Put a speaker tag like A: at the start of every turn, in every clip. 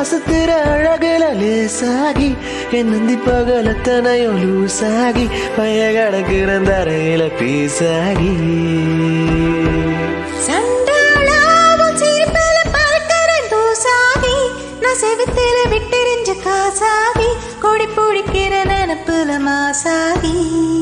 A: அசத்துற அழகுல லேசாகி என் நந்தி பகலத்தனையும் லூசாகி பைய கிடக்குற தரையில பீசாகி
B: சண்டாளாவும் சிரிப்புல பார்க்கறேன் தூசாகி. நான் செவுத்துல விட்டெறிஞ்ச காசாகி கொடி பிடிக்கிற நினப்புல மாசாகி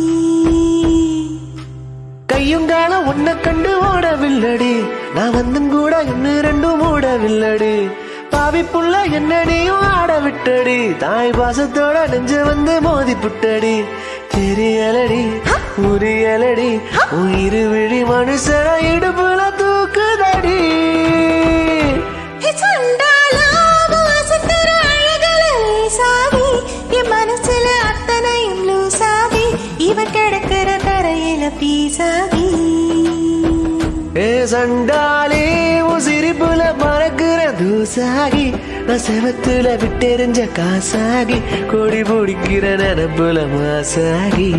A: கையும் காலம் உன்னை கண்டு ஓடவில்லடி நான் வந்தும் கூட இன்னும் ரெண்டும் ஓடவில்லடி பாவி புள்ள என்னடியும் ஆட விட்டடி தாய் பாசத்தோட நெஞ்ச வந்து மோதி புட்டடி தெரியலடி புரியலடி உன் இரு விழி மனுஷன இடுப்புல தூக்குதடி
B: ஹே சண்டாளாவும் அசத்துற அழகுல லேசாகி. என் மனசுல அத்தனையும் லூசாகி இவ கிடக்கிற தரையில பீசாகி
A: ஏ சண்டாளி உன் சிரிப்புல மறக்கிற தூசாகி நான் செவத்துல விட்டெறிஞ்ச காசாகி கொடி பிடிக்கிற நினப்புல மாசாகி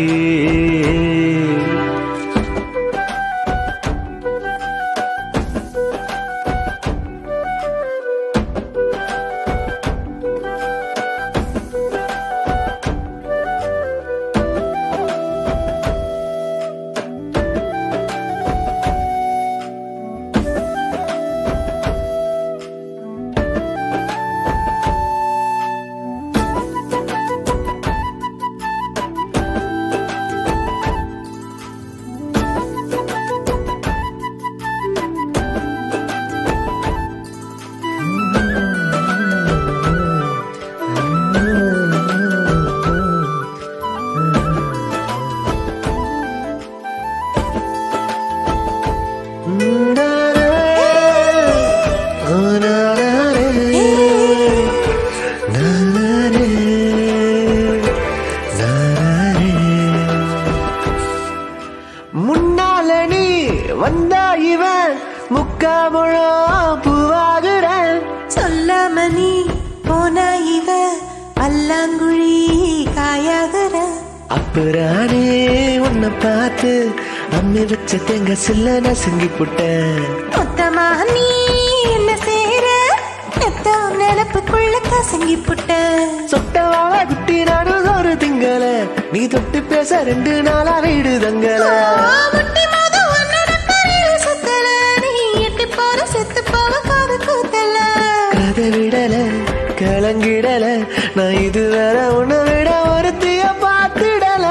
A: முன்னால நீ வந்தா இவன் முக்கா முழம் பூவாகிறேன்
B: சொல்லாம நீ போன இவ பல்லாங்குழி காயாகிற
A: அப்புறானே உன்னை பார்த்து அம்மி வச்ச தேங்க சில்ல நசுங்கி புட்டேன்
B: மொத்தமா நீ என்ன சேர எத்தம் நினப்புக்குள்ள கசங்கி புட்ட
A: சொட்டவாழ குட்டி நானும் ஒரு திங்கள நீ தொட்டு பேச ரெண்டு நாளா வீடு தங்கல
B: முட்டி மோத உன்னோட கரையில சுத்தல நீ எட்டி போற செத்து போவ காது கூத்தல
A: கதை விடல கலங்கிடல நான் இதுவரை உன்னை விட ஒருத்திய பார்த்துடல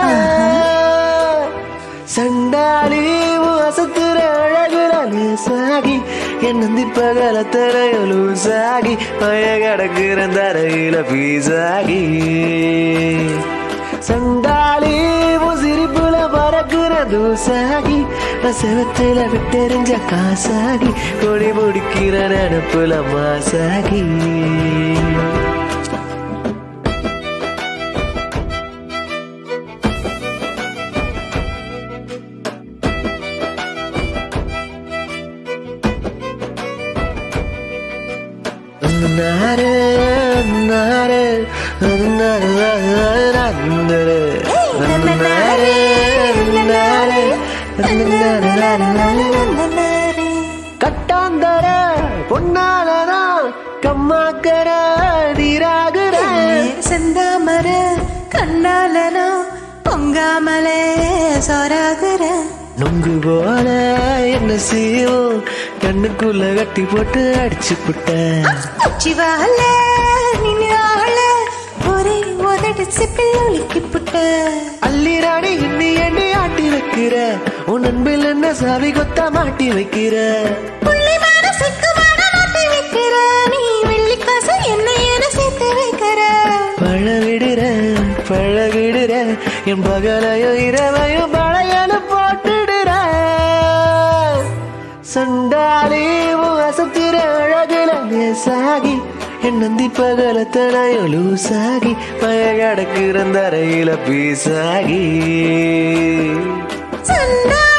A: சண்டாளி உன் அசத்துற அழகுல லேசாகி என் நந்தி பகலத்தனையும் லூசாகி பய கிடக்குற தரையில பீசாகி சண்டாளி உன் சிரிப்புல பறக்குற தூசாகி நான் செவத்துல விட்டெறிஞ்ச காசாகி கொடி முடிக்கிற நினப்புல மாசாகி நாரே நாரே நாரே கட்டாந்தர பொன்னாலதான் கம்மாக்கர நீராகுற
B: செந்தாமர கண்ணாலனோ பொங்காமலே சொராகுற
A: நொங்கு போல என்ன செய்யும் கண்ணுக்குள்ள கட்டி போட்டு அடிச்சு புட்டேன்
B: உச்சிவால நின்னால ஒரே உதடு சிப்பில் ஒலிக்கி புட்ட
A: அள்ளிராணி இன்னி எண்ணி ஆட்டி வைக்கிற உன் அன்பில் என்ன சாவி கொத்தா மாட்டி வைக்கிற
B: புள்ளி மனசுக்கு மன மாட்டி வைக்கிற நீ வெள்ளி காசு என்ன என சேர்த்து வைக்கிற
A: பழவிடுற பழகிடுற என் பகலையும் இரவையும் பழையனு போட்டுடுற சண்டாளி உன் அசத்திர அழகுல லேசாகி என் நந்தி பகலத்தனையும் லூசாகி பய கிடக்குற தரையில பீசாகி
B: சண்டா